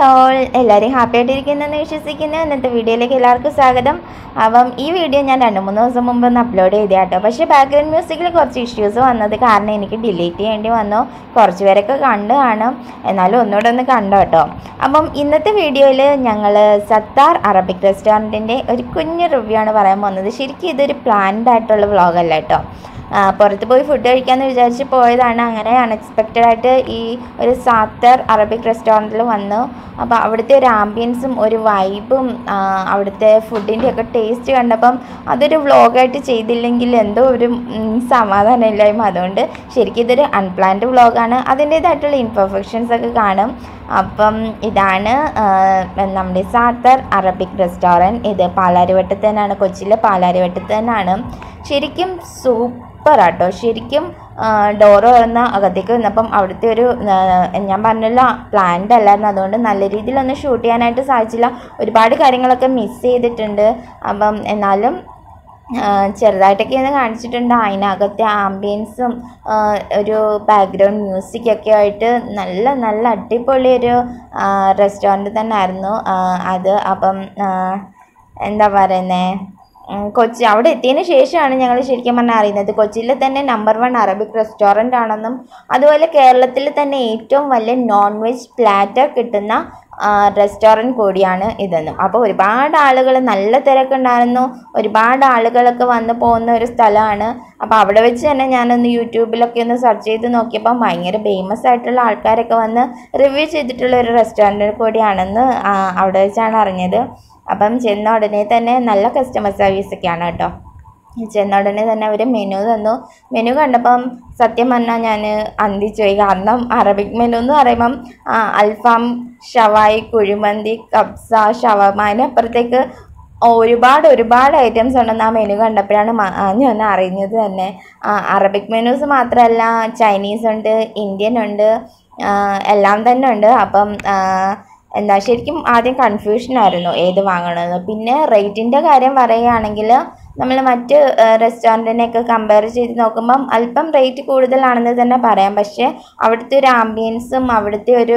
all എല്ലാവരും happy ആയിട്ടിരിക്കുന്നെന്ന് വിശ്വസിക്കുന്നു ഇന്നത്തെ വീഡിയോയിലേക്ക് എല്ലാവർക്കും സ്വാഗതം അപ്പം ഈ വീഡിയോ ഞാൻ രണ്ട് മൂന്ന് ദിവസം മുമ്പ് ഒന്ന് അപ്ലോഡ് ചെയ്ത കേട്ടോ പക്ഷേ ബാക്ക്ഗ്രൗണ്ട് മ്യൂസിക്കിൽ കുറച്ച് ഇഷ്യൂസ് വന്നത് കാരണം എനിക്ക് ഡിലീറ്റ് ചെയ്യേണ്ടി വന്നു കുറച്ച് പേരൊക്കെ കണ്ടു കാണും എന്നാലും ഒന്നുകൂടെ ഒന്ന് കണ്ടോ കേട്ടോ അപ്പം ഇന്നത്തെ വീഡിയോയിൽ ഞങ്ങൾ സത്താർ അറബിക് റെസ്റ്റോറൻറ്റിൻ്റെ ഒരു കുഞ്ഞു റിവ്യൂ ആണ് പറയാൻ പോകുന്നത് ശരിക്കും ഇതൊരു പ്ലാൻഡ് ആയിട്ടുള്ള വ്ളോഗല്ല കേട്ടോ ആ, പുറത്ത് പോയി ഫുഡ് കഴിക്കാമെന്ന് വിചാരിച്ച് പോയതാണ് അങ്ങനെ അൺഎക്സ്പെക്റ്റഡ് ആയിട്ട് ഈ ഒരു സാത്തർ അറബിക് റെസ്റ്റോറൻറ്റിൽ വന്നു അപ്പോൾ അവിടുത്തെ ഒരു ആംബിയൻസും ഒരു വൈബും അവിടുത്തെ ഫുഡിൻ്റെ ഒക്കെ ടേസ്റ്റ് കണ്ടപ്പം അതൊരു വ്ളോഗായിട്ട് ചെയ്തില്ലെങ്കിൽ എന്തോ ഒരു ഉം, സമാധാനമില്ലായ്മ അതുകൊണ്ട് ശരിക്കും ഇതൊരു അൺപ്ലാൻഡ് വ്ളോഗാണ് അതിൻ്റേതായിട്ടുള്ള ഇൻപെർഫെക്ഷൻസ് ഒക്കെ കാണും അപ്പം ഇതാണ് ആ, നമ്മുടെ സാത്തർ അറബിക് റെസ്റ്റോറൻറ്റ് ഇത് പാലാരിവട്ടത്ത് തന്നെയാണ് കൊച്ചിയിലെ പാലാരിവട്ടത്ത് തന്നെയാണ് ശരിക്കും സൂപ്പർ ആട്ടോ ശരിക്കും ഡോറ് തുറന്ന അകത്തേക്ക് വന്നപ്പം അവിടുത്തെ ഒരു ആ, ഞാൻ പറഞ്ഞല്ലോ പ്ലാന്റ് അല്ലായിരുന്നു അതുകൊണ്ട് നല്ല രീതിയിലൊന്നും ഷൂട്ട് ചെയ്യാനായിട്ട് സാധിച്ചില്ല ഒരുപാട് കാര്യങ്ങളൊക്കെ മിസ് ചെയ്തിട്ടുണ്ട് അപ്പം എന്നാലും ആ, ചെറുതായിട്ടൊക്കെ ഒന്ന് കാണിച്ചിട്ടുണ്ട് അതിനകത്തെ ആംബിയൻസും ആ, ഒരു ബാക്ക്ഗ്രൗണ്ട് മ്യൂസിക്കൊക്കെ ആയിട്ട് നല്ല നല്ല അടിപൊളി ഒരു റെസ്റ്റോറൻറ്റ് തന്നെ ആയിരുന്നു ആ, അത് അപ്പം ആ, എന്താ പറയുന്നത് ഉം, കൊച്ചി അവിടെ എത്തിയതിന് ശേഷമാണ് ഞങ്ങൾ ശരിക്കും പറഞ്ഞാൽ അറിയുന്നത് കൊച്ചിയിലെ തന്നെ നമ്പർ വൺ അറബിക് റെസ്റ്റോറൻ്റ് ആണെന്നും അതുപോലെ കേരളത്തിൽ തന്നെ ഏറ്റവും വലിയ നോൺ വെജ് പ്ലാറ്റർ കിട്ടുന്ന റെസ്റ്റോറൻറ്റ് കൂടിയാണ് ഇതെന്നും അപ്പോൾ ഒരുപാട് ആളുകൾ നല്ല തിരക്കുണ്ടായിരുന്നു ഒരുപാട് ആളുകളൊക്കെ വന്ന് പോകുന്ന ഒരു സ്ഥലമാണ് അപ്പോൾ അവിടെ വെച്ച് തന്നെ ഞാനൊന്ന് യൂട്യൂബിലൊക്കെ ഒന്ന് സെർച്ച് ചെയ്ത് നോക്കിയപ്പോൾ ഭയങ്കര ഫേമസ് ആയിട്ടുള്ള ആൾക്കാരൊക്കെ വന്ന് റിവ്യൂ ചെയ്തിട്ടുള്ള ഒരു റെസ്റ്റോറൻറ്റ് കൂടിയാണെന്ന് ആ, അവിടെ വെച്ചാണ് അറിഞ്ഞത് അപ്പം ചെന്ന ഉടനെ തന്നെ നല്ല കസ്റ്റമർ സർവീസൊക്കെയാണ് കേട്ടോ ചെന്ന ഉടനെ തന്നെ അവർ മെനു തന്നു മെനു കണ്ടപ്പം സത്യം പറഞ്ഞാൽ ഞാൻ അന്തിച്ചു പോയി കാരണം അറബിക് മെനു എന്ന് പറയുമ്പം ആ, അൽഫാം ഷവായി കുഴിമന്തി കബ്സ ഷവർമ അതിനപ്പുറത്തേക്ക് ഒരുപാട് ഒരുപാട് ഐറ്റംസ് ഉണ്ടെന്ന് ആ മെനു കണ്ടപ്പോഴാണ് മ- ആ, ഞാൻ അറിഞ്ഞത് തന്നെ ആ, അറബിക് മെനൂസ് മാത്രമല്ല ചൈനീസ് ഉണ്ട് ഇന്ത്യൻ ഉണ്ട് ആ, എല്ലാം തന്നെ ഉണ്ട് അപ്പം ആ, എന്താ ശരിക്കും ആദ്യം കൺഫ്യൂഷൻ ആയിരുന്നു ഏത് വാങ്ങണമെന്ന് പിന്നെ റേറ്റിൻ്റെ കാര്യം പറയുകയാണെങ്കിൽ നമ്മൾ മറ്റ് റെസ്റ്റോറൻറ്റിനെയൊക്കെ കമ്പയർ ചെയ്ത് നോക്കുമ്പം അല്പം റേറ്റ് കൂടുതലാണെന്ന് തന്നെ പറയാം പക്ഷേ അവിടുത്തെ ഒരു ആംബിയൻസും അവിടുത്തെ ഒരു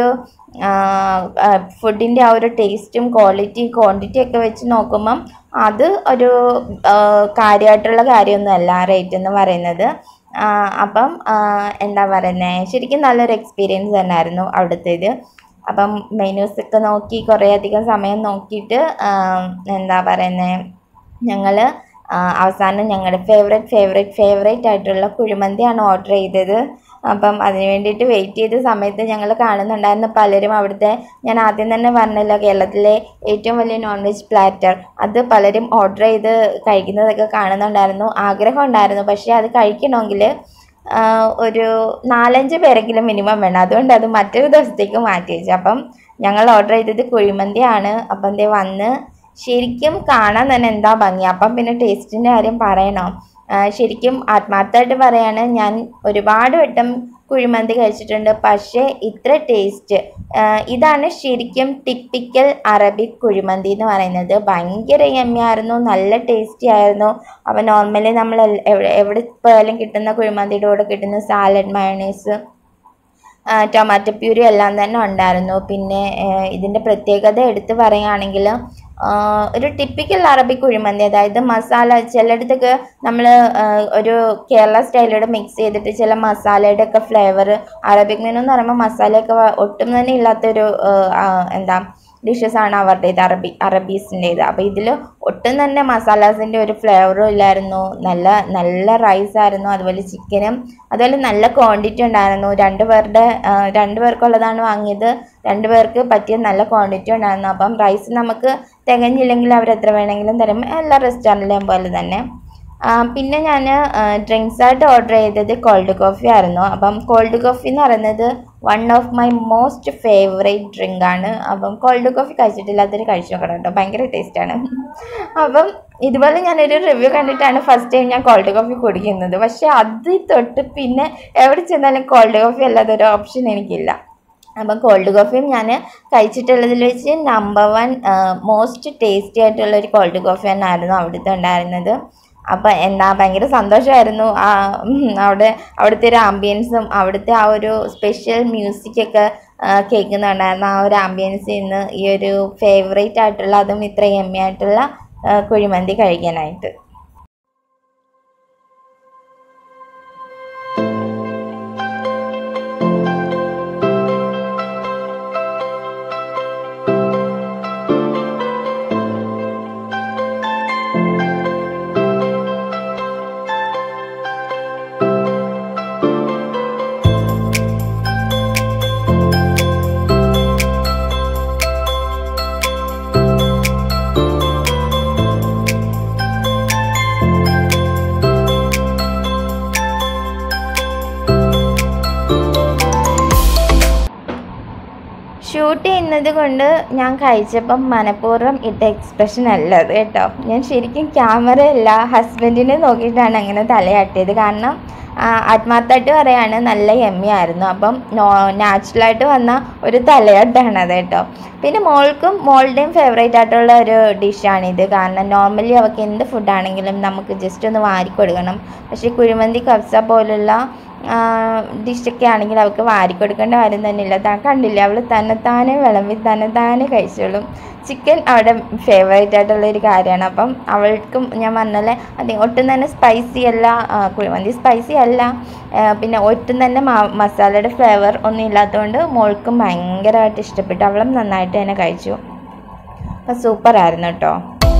ഫുഡിൻ്റെ ആ ഒരു ടേസ്റ്റും ക്വാളിറ്റി ക്വാണ്ടിറ്റി ഒക്കെ വെച്ച് നോക്കുമ്പം അത് ഒരു കാര്യമായിട്ടുള്ള കാര്യമൊന്നുമല്ല റേറ്റ് എന്ന് പറയുന്നത് ആ, അപ്പം ആ, എന്താ പറയുന്നത് ശരിക്കും നല്ലൊരു എക്സ്പീരിയൻസ് തന്നെയായിരുന്നു അവിടുത്തേത് അപ്പം മെനൂസ് ഒക്കെ നോക്കി കുറേ അധികം സമയം നോക്കിയിട്ട് ആ, എന്താ പറയുന്നത് ഞങ്ങൾ അവസാനം ഞങ്ങളുടെ ഫേവറേറ്റ് ഫേവറേറ്റ് ഫേവറേറ്റ് ആയിട്ടുള്ള കുഴിമന്തിയാണ് ഓർഡർ ചെയ്തത് അപ്പം അതിന് വേണ്ടിയിട്ട് വെയിറ്റ് ചെയ്ത സമയത്ത് ഞങ്ങൾ കാണുന്നുണ്ടായിരുന്ന പലരും അവിടുത്തെ ഞാൻ ആദ്യം തന്നെ പറഞ്ഞല്ലോ കേരളത്തിലെ ഏറ്റവും വലിയ നോൺ വെജ് പ്ലാറ്റർ അത് പലരും ഓർഡർ ചെയ്ത് കഴിക്കുന്നതൊക്കെ കാണുന്നുണ്ടായിരുന്നു ആഗ്രഹം ഉണ്ടായിരുന്നു പക്ഷേ അത് കഴിക്കണമെങ്കിൽ ആഹ് ഒരു നാലഞ്ച് പേരെങ്കിലും മിനിമം വേണം അതുകൊണ്ട് അത് മറ്റൊരു ദിവസത്തേക്ക് മാറ്റി വെച്ചു അപ്പം ഞങ്ങൾ ഓർഡർ ചെയ്തത് കുഴിമന്തിയാണ് അപ്പം ദേ വന്ന് ശരിക്കും കാണാൻ തന്നെ എന്താ ഭംഗി അപ്പം പിന്നെ ടേസ്റ്റിൻ്റെ കാര്യം പറയണോ ആഹ് ശരിക്കും ആത്മാർത്ഥമായിട്ട് പറയാണ് ഞാൻ ഒരുപാട് വട്ടം കുഴിമന്തി കഴിച്ചിട്ടുണ്ട് പക്ഷേ ഇത്ര ടേസ്റ്റ് ഇതാണ് ശരിക്കും ടിപ്പിക്കൽ അറബിക് കുഴിമന്തി എന്ന് പറയുന്നത് ഭയങ്കര യമ്മിയായിരുന്നു നല്ല ടേസ്റ്റി ആയിരുന്നു അപ്പോൾ നോർമലി നമ്മൾ എൽ- എവിടെ എവിടെ പോയാലും കിട്ടുന്ന കുഴിമന്തിയുടെ കൂടെ കിട്ടുന്ന സാലഡ് മയണൈസ് ടൊമാറ്റോ പ്യൂരി എല്ലാം തന്നെ ഉണ്ടായിരുന്നു പിന്നെ ഏഹ്, ഇതിൻ്റെ പ്രത്യേകത എടുത്ത് പറയുകയാണെങ്കിൽ ഒരു ടിപ്പിക്കൽ അറബിക് കുഴിമന്തി അതായത് മസാല ചിലയിടത്തൊക്കെ നമ്മൾ ഒരു കേരള സ്റ്റൈലോട് മിക്സ് ചെയ്തിട്ട് ചില മസാലയുടെ ഒക്കെ ഫ്ലേവർ അറബിക് മെനു എന്ന് പറയുമ്പോൾ മസാലയൊക്കെ വ- ഒട്ടും തന്നെ ഇല്ലാത്തൊരു ഏഹ്, ആ, എന്താ ഡിഷസ് ആണ് അവരുടേത് അറബി അറബീസിൻ്റേത് അപ്പോൾ ഇതിൽ ഒട്ടും തന്നെ മസാലാസിൻ്റെ ഒരു ഫ്ലേവറും ഇല്ലായിരുന്നു നല്ല നല്ല റൈസ് ആയിരുന്നു അതുപോലെ ചിക്കനും അതുപോലെ നല്ല ക്വാണ്ടിറ്റി ഉണ്ടായിരുന്നു രണ്ട് പേരുടെ ആ, രണ്ട് പേർക്കുള്ളതാണ് വാങ്ങിയത് രണ്ട് പേർക്ക് പറ്റിയ നല്ല ക്വാണ്ടിറ്റി ഉണ്ടായിരുന്നു അപ്പം റൈസ് നമുക്ക് തികഞ്ഞില്ലെങ്കിൽ അവർ എത്ര വേണമെങ്കിലും തരും എല്ലാ റെസ്റ്റോറൻറ്റിലെയും പോലെ തന്നെ ആ, പിന്നെ ഞാൻ ഡ്രിങ്ക്സ് ആയിട്ട് ഓർഡർ ചെയ്തത് കോൾഡ് കോഫി ആയിരുന്നു അപ്പം കോൾഡ് കോഫി എന്ന് പറയുന്നത് one of my most favourite drink ആണ് അപ്പം കോൾഡ് കോഫി കഴിച്ചിട്ടില്ലാത്തൊരു കഴിച്ചു നോക്കണം കേട്ടോ ഭയങ്കര ടേസ്റ്റാണ് അപ്പം ഇതുപോലെ ഞാനൊരു റിവ്യൂ കണ്ടിട്ടാണ് ഫസ്റ്റ് ടൈം ഞാൻ കോൾഡ് കോഫി കുടിക്കുന്നത് പക്ഷേ അത് തൊട്ട് പിന്നെ എവിടെ ചെന്നാലും കോൾഡ് കോഫി അല്ലാതെ ഒരു ഓപ്ഷൻ എനിക്കില്ല അപ്പം കോൾഡ് കോഫിയും ഞാൻ കഴിച്ചിട്ടുള്ളതിൽ വെച്ച് നമ്പർ വൺ മോസ്റ്റ് ടേസ്റ്റി ആയിട്ടുള്ള ഒരു കോൾഡ് കോഫി തന്നെയായിരുന്നു അവിടുത്തെ ഉണ്ടായിരുന്നത് അപ്പം എന്താ ഭയങ്കര സന്തോഷമായിരുന്നു ആ ഉം, അവിടെ അവിടുത്തെ ഒരു ആംബിയൻസും അവിടുത്തെ ആ ഒരു സ്പെഷ്യൽ മ്യൂസിക്കൊക്കെ കേൾക്കുന്നുണ്ടായിരുന്നു ആ ഒരു ആംബിയൻസിൽ നിന്ന് ഈ ഒരു ഫേവറേറ്റ് ആയിട്ടുള്ള അതും ഇത്ര എമ്മി ആയിട്ടുള്ള ആ, കുഴിമന്തി കഴിക്കാനായിട്ട് ഷൂട്ട് ചെയ്യുന്നത് കൊണ്ട് ഞാൻ കഴിച്ചപ്പം മനഃപൂർവ്വം ഇട്ട എക്സ്പ്രഷൻ അല്ല അത് കേട്ടോ ഞാൻ ശരിക്കും ക്യാമറ അല്ല ഹസ്ബൻഡിനെ നോക്കിയിട്ടാണ് അങ്ങനെ തലയാട്ടിയത് കാരണം ആ, ആത്മാർത്ഥമായിട്ട് പറയാണ് നല്ല എമ്മി ആയിരുന്നു അപ്പം നോ നാച്ചുറലായിട്ട് വന്ന ഒരു തലയാട്ടാണ് അത് കേട്ടോ പിന്നെ മോൾക്കും മോളുടെയും ഫേവറേറ്റ് ആയിട്ടുള്ള ഒരു ഡിഷാണിത് കാരണം നോർമലി അവൾക്ക് എന്ത് ഫുഡാണെങ്കിലും നമുക്ക് ജസ്റ്റ് ഒന്ന് വാരി കൊടുക്കണം പക്ഷേ കുഴിമന്തി കബ്സ പോലുള്ള ഡിഷൊക്കെ ആണെങ്കിൽ അവൾക്ക് വാരി കൊടുക്കേണ്ട കാര്യം തന്നെ ഇല്ല താൻ കണ്ടില്ല അവൾ തന്നെത്താനെ വിളമ്പി തന്നെത്താനെ കഴിച്ചോളും ചിക്കൻ അവിടെ ഫേവറേറ്റ് ആയിട്ടുള്ള ഒരു കാര്യമാണ് അപ്പം അവൾക്കും ഞാൻ പറഞ്ഞല്ലേ അതെ ഒട്ടും തന്നെ സ്പൈസി അല്ല ആ, കുഴിമന്തി സ്പൈസി അല്ല ആ, പിന്നെ ഒട്ടും തന്നെ മാ- മസാലയുടെ ഫ്ലേവർ ഒന്നും ഇല്ലാത്തതുകൊണ്ട് മോൾക്കും ഭയങ്കരമായിട്ട് ഇഷ്ടപ്പെട്ടു അവളും നന്നായിട്ട് തന്നെ കഴിച്ചു അപ്പം സൂപ്പർ ആയിരുന്നു കേട്ടോ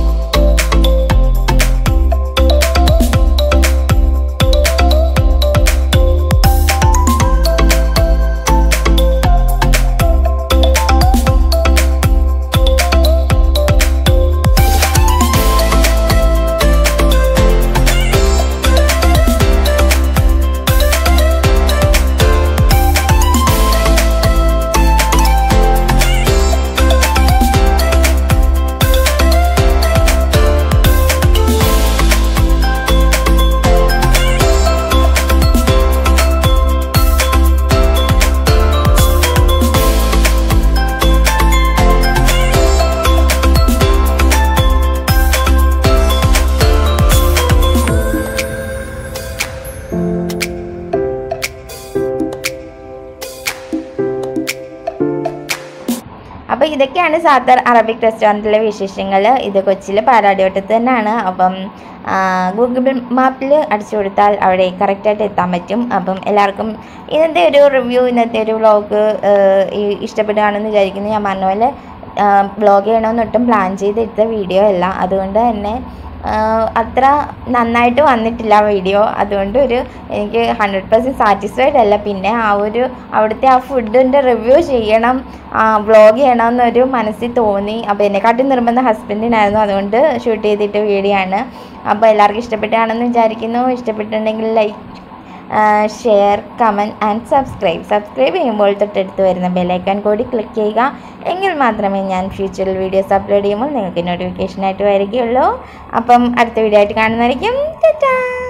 അപ്പോൾ ഇതൊക്കെയാണ് സാത്തർ അറബിക് റെസ്റ്റോറൻറ്റിലെ വിശേഷങ്ങൾ ഇത് കൊച്ചിയിൽ പാലാടിവട്ടത്ത് തന്നെയാണ് അപ്പം ഗൂഗിൾ മാപ്പിൽ അടിച്ചു കൊടുത്താൽ അവിടെ കറക്റ്റായിട്ട് എത്താൻ പറ്റും അപ്പം എല്ലാവർക്കും ഇന്നത്തെ ഒരു റിവ്യൂ ഇന്നത്തെ ഒരു വ്ളോഗ് ഇഷ്ടപ്പെടുകയാണെന്ന് വിചാരിക്കുന്നു ഞാൻ പറഞ്ഞ പോലെ വ്ളോഗ് ചെയ്യണമെന്ന് ഒട്ടും പ്ലാൻ ചെയ്തെടുത്ത വീഡിയോ അല്ല അതുകൊണ്ട് തന്നെ ആഹ് അത്ര നന്നായിട്ട് വന്നിട്ടില്ല വീഡിയോ അതുകൊണ്ട് ഒരു എനിക്ക് ഹൺഡ്രഡ് പെർസെൻറ്റ് സാറ്റിസ്ഫൈഡ് അല്ല പിന്നെ ആ ഒരു അവിടുത്തെ ആ ഫുഡിൻ്റെ റിവ്യൂ ചെയ്യണം വ്ളോഗ് ചെയ്യണം എന്നൊരു മനസ്സിൽ തോന്നി അപ്പോൾ എന്നെക്കാട്ടും നിർബന്ധം ഹസ്ബൻഡിനായിരുന്നു അതുകൊണ്ട് ഷൂട്ട് ചെയ്തിട്ട് വീഡിയോ ആണ് അപ്പോൾ എല്ലാവർക്കും ഇഷ്ടപ്പെട്ടാണെന്ന് വിചാരിക്കുന്നു ഇഷ്ടപ്പെട്ടിട്ടുണ്ടെങ്കിൽ like share comment and subscribe subscribe ചെയ്യുമ്പോൾ തൊട്ടടുത്ത് വരുന്ന ബെലൈക്കൺ കൂടി ക്ലിക്ക് ചെയ്യുക എങ്കിൽ മാത്രമേ ഞാൻ ഫ്യൂച്ചറിൽ വീഡിയോസ് അപ്ലോഡ് ചെയ്യുമ്പോൾ നിങ്ങൾക്ക് നോട്ടിഫിക്കേഷനായിട്ട് വരികയുള്ളൂ അപ്പം അടുത്ത വീഡിയോ ആയിട്ട് കാണുന്നതായിരിക്കും ടാറ്റാ